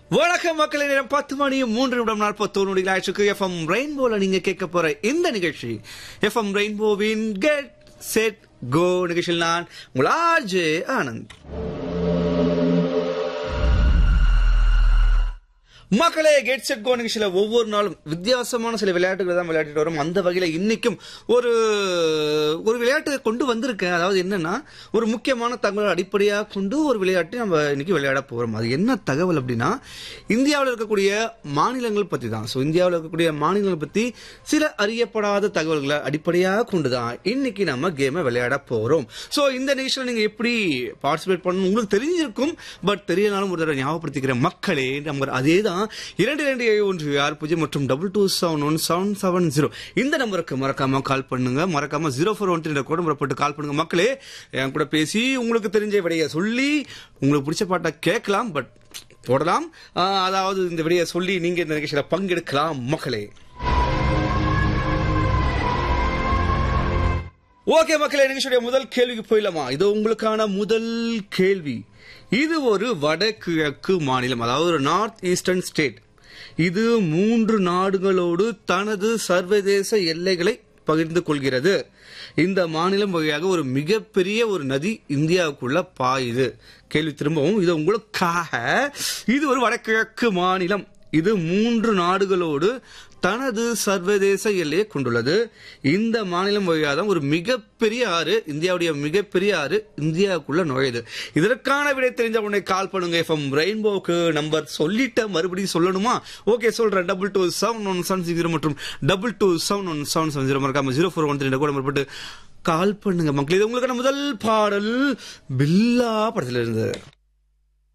வணக்கம் மக்களே நேரம் பத்து மணி மூன்று நிமிடம் நாற்பத்தோரு நொடிகள் ஆயிடுச்சு எஃப்எம் ரெயின்போல நீங்க கேட்க போற இந்த நிகழ்ச்சி எஃப்எம் ரெயின்போவின் கெட் செட் கோ நிகழ்ச்சியில் நான் உங்கள் ஆர்ஜே ஆனந்த் மக்களே கெட் செட் கோ நிகழ்ச்சியில ஒவ்வொரு நாளும் வித்தியாசமான சில விளையாட்டுகளை தான் விளையாடிட்டு வரும் அந்த வகையில இன்னைக்கும் ஒரு ஒரு விளையாட்டு கொண்டு வந்திருக்கேன் அதாவது என்னன்னா ஒரு முக்கியமான தகவல் அடிப்படையாக கொண்டு ஒரு விளையாட்டு நம்ம இன்னைக்கு விளையாட போறோம் அது என்ன தகவல் அப்படின்னா இந்தியாவில் இருக்கக்கூடிய மாநிலங்கள் பத்தி தான் ஸோ இந்தியாவில் இருக்கக்கூடிய மாநிலங்கள் பத்தி சில அறியப்படாத தகவல்களை அடிப்படையாக கொண்டு தான் இன்னைக்கு நம்ம கேமை விளையாட போறோம் ஸோ இந்த நிகழ்ச்சியில் நீங்க எப்படி பார்ட்டிசிபேட் பண்ணணும் உங்களுக்கு தெரிஞ்சிருக்கும் பட் தெரியலனாலும் ஒரு தடவை ஞாபகப்படுத்திக்கிற மக்களே நம்பர் அதே தான் இரண்டு இரண்டு ஏழு ஒன்று ஆறு பூஜ்ஜியம் மற்றும் double two seven one seven seven zero இந்த நம்பருக்கு மறக்காம கால் பண்ணுங்க மறக்காம ஜீரோ ஃபோர் ஒன் த்ரீ கூட முறைப்பட்டு கால் பண்ணுங்க மக்களே என் கூட பேசி உங்களுக்கு தெரிஞ்ச விடையை சொல்லி உங்களுக்கு பிடிச்ச பாட்டை கேட்கலாம் பட் போடலாம் ஆஹ், அதாவது இந்த விடையை சொல்லி நீங்க இந்த நிகழ்ச்சியில பங்கெடுக்கலாம் மக்களே ஓகே மக்களே நிகழ்ச்சியுடைய முதல் கேள்விக்கு போயிடலாமா இது உங்களுக்கான முதல் கேள்வி இது ஒரு வடகிழக்கு மாநிலம் அதாவது ஒரு நார்த் ஈஸ்டர்ன் ஸ்டேட் இது மூன்று நாடுகளோடு தனது சர்வதேச எல்லைகளை பகிர்ந்து கொள்கிறது இந்த மாநிலம் வழியாக ஒரு மிகப்பெரிய ஒரு நதி இந்தியாவுக்குள்ள பாயுது கேள்வி திரும்பவும் இது உங்களுக்காக இது ஒரு வடகிழக்கு மாநிலம் இது மூன்று நாடுகளோடு தனது சர்வதேச எல்லையை கொண்டுள்ளது இந்த மாநிலம் வழியாக தான் ஒரு மிகப்பெரிய ஆறு இந்தியாவுடைய மிகப்பெரிய ஆறு இந்தியாவுக்குள்ள நுழையுது இதற்கான விடை தெரிஞ்ச உடனே கால் பண்ணுங்க எஃப்எம் ரெயின்போக்கு நம்பர் சொல்லிட்ட மறுபடியும் சொல்லணுமா ஓகே சொல்றேன் double two seven one seven zero மற்றும் double two seven one seven seven zero மறக்காம ஜீரோ ஃபோர் ஒன் த்ரீ கூட நம்பர் போட்டு கால் பண்ணுங்க மக்களே இது உங்களுக்கான முதல் பாடல் பில்லா படத்துல இருந்து